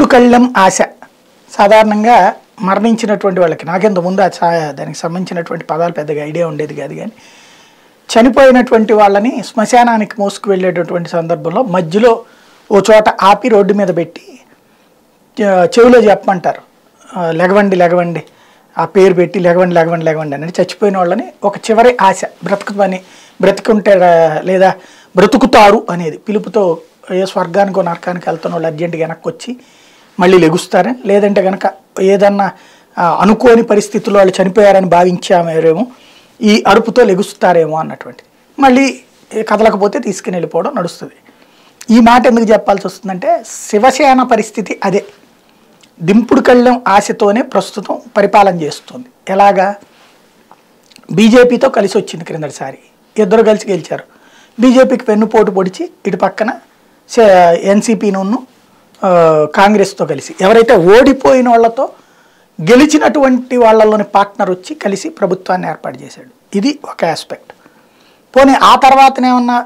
కళ్ళెం ఆశ సాధారణంగా మరణించినటువంటి వాళ్ళకి నాకెంత ముందు ఆ చా- దానికి సంబంధించినటువంటి పదాలు పెద్దగా ఐడియా ఉండేది కాదు కానీ చనిపోయినటువంటి వాళ్ళని శ్మశానానికి మోసుకు వెళ్ళేటటువంటి సందర్భంలో మధ్యలో ఓ చోట ఆపి రోడ్డు మీద పెట్టి ఆ, చెవిలో చెప్పమంటారు ఆ, లెగవండి లెగవండి ఆ పేరు పెట్టి లెగవండి లెగవండి లెగవండి అని చచ్చిపోయిన వాళ్ళని ఒక చివరి ఆశ బ్రతుకుమని బ్రతుకుంటే ఆ, లేదా బ్రతుకుతారు అనేది పిలుపుతో ఏ స్వర్గానికో నరకానికి వెళ్తున్న వాళ్ళు అర్జెంటుగా వెనక్కి వచ్చి మళ్ళీ లెగుస్తారని లేదంటే కనుక ఏదన్నా ఆ, అనుకోని పరిస్థితుల్లో వాళ్ళు చనిపోయారని భావించామేమో ఈ అరుపుతో లెగుస్తారేమో అన్నటువంటి మళ్ళీ కదలకపోతే తీసుకుని వెళ్ళిపోవడం నడుస్తుంది ఈ మాట ఎందుకు చెప్పాల్సి వస్తుందంటే శివసేన పరిస్థితి అదే దింపుడు కళ్ళెం ఆశతోనే ప్రస్తుతం పరిపాలన చేస్తుంది ఎలాగా బీజేపీతో కలిసి వచ్చింది క్రిందటిసారి ఇద్దరు కలిసి గెలిచారు బీజేపీకి వెన్నుపోటు పొడిచి ఇటు పక్కన ఎన్సీపీను కాంగ్రెస్తో కలిసి ఎవరైతే ఓడిపోయిన వాళ్ళతో గెలిచినటువంటి వాళ్ళలోని పార్ట్నర్ వచ్చి కలిసి ప్రభుత్వాన్ని ఏర్పాటు చేశాడు ఇది ఒక ఆస్పెక్ట్ పోనీ ఆ తర్వాతనేమన్నా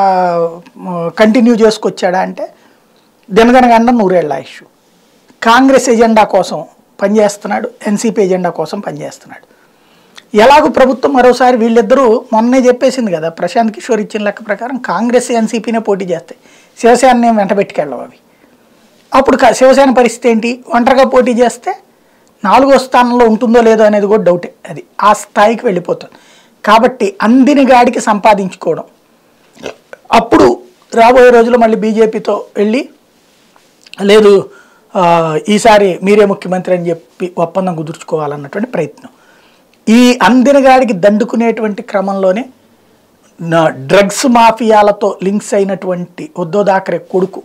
కంటిన్యూ చేసుకొచ్చాడా అంటే దినగనగండ నూరేళ్ల ఆయుష్ కాంగ్రెస్ ఎజెండా కోసం పనిచేస్తున్నాడు ఎన్సీపీ ఎజెండా కోసం పనిచేస్తున్నాడు ఎలాగో ప్రభుత్వం మరోసారి వీళ్ళిద్దరూ మొన్నే చెప్పేసింది కదా ప్రశాంత్ కిషోర్ ఇచ్చిన లెక్క ప్రకారం కాంగ్రెస్ ఎన్సీపీనే పోటీ చేస్తాయి శివసేన వెంట పెట్టుకెళ్ళవు అవి అప్పుడు క- శివసేన పరిస్థితి ఏంటి ఒంటరిగా పోటీ చేస్తే నాలుగో స్థానంలో ఉంటుందో లేదో అనేది కూడా డౌటే అది ఆ స్థాయికి వెళ్ళిపోతుంది కాబట్టి అందిన గాడికి సంపాదించుకోవడం అప్పుడు రాబోయే రోజుల్లో మళ్ళీ బీజేపీతో వెళ్ళి లేదు ఆ, ఈసారి మీరే ముఖ్యమంత్రి అని చెప్పి ఒప్పందం కుదుర్చుకోవాలన్నటువంటి ప్రయత్నం ఈ అందినగాడికి దండుకునేటువంటి క్రమంలోనే నా డ్రగ్స్ మాఫియాలతో లింక్స్ అయినటువంటి ఉద్దోదాకరే కొడుకు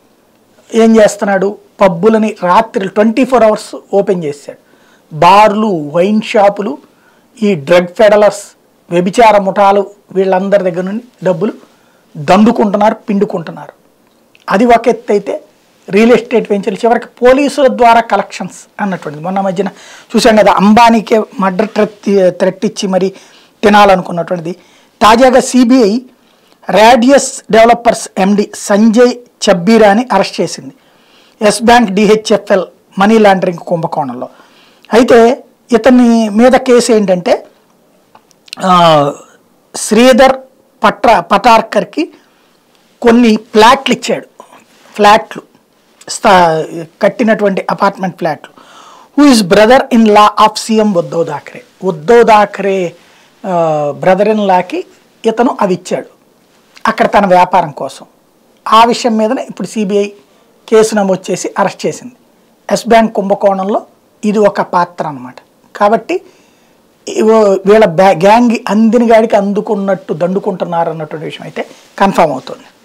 ఏం చేస్తున్నాడు పబ్బులని రాత్రి ట్వంటీ ఫోర్ అవర్స్ ఓపెన్ చేశాడు బార్లు వైన్ షాపులు ఈ డ్రగ్ ఫెడలర్స్ వ్యభిచార ముఠాలు వీళ్ళందరి దగ్గర నుండి డబ్బులు దండుకుంటున్నారు పిండుకుంటున్నారు అది ఒక ఎత్తు అయితే రియల్ ఎస్టేట్ వెంచర్లు చివరికి పోలీసుల ద్వారా కలెక్షన్స్ అన్నటువంటిది మొన్న మధ్యన చూసాం కదా అంబానీకే మర్డర్ థ్రెట్ థ్రెట్ ఇచ్చి మరి తినాలనుకున్నటువంటిది తాజాగా CBI radius developers MD Sanjay Chhabria arrest చేసింది yes bank DHFL money laundering కుంభకోణంలో అయితే ఇతని మీద కేసు ఏంటంటే ఆ, శ్రీధర్ పట్ర పటార్కర్కి కొన్ని ఫ్లాట్లు ఇచ్చాడు ఫ్లాట్లు స్థా కట్టినటువంటి అపార్ట్మెంట్ ఫ్లాట్లు who is brother in law of CM Uddhav Thackeray Uddhav Thackeray brother in లాకి ఇతను అవి ఇచ్చాడు అక్కడ తన వ్యాపారం కోసం ఆ విషయం మీదనే ఇప్పుడు సిబిఐ కేసు నమోదు చేసి అరెస్ట్ చేసింది ఎస్ బ్యాంక్ కుంభకోణంలో ఇది ఒక పాత్ర అన్నమాట కాబట్టి ఇవో- వీళ్ళ బ్యా గ్యాంగ్ అందిన గాడికి అందుకున్నట్టు దండుకుంటున్నారు అన్నటువంటి విషయం అయితే కన్ఫామ్ అవుతుంది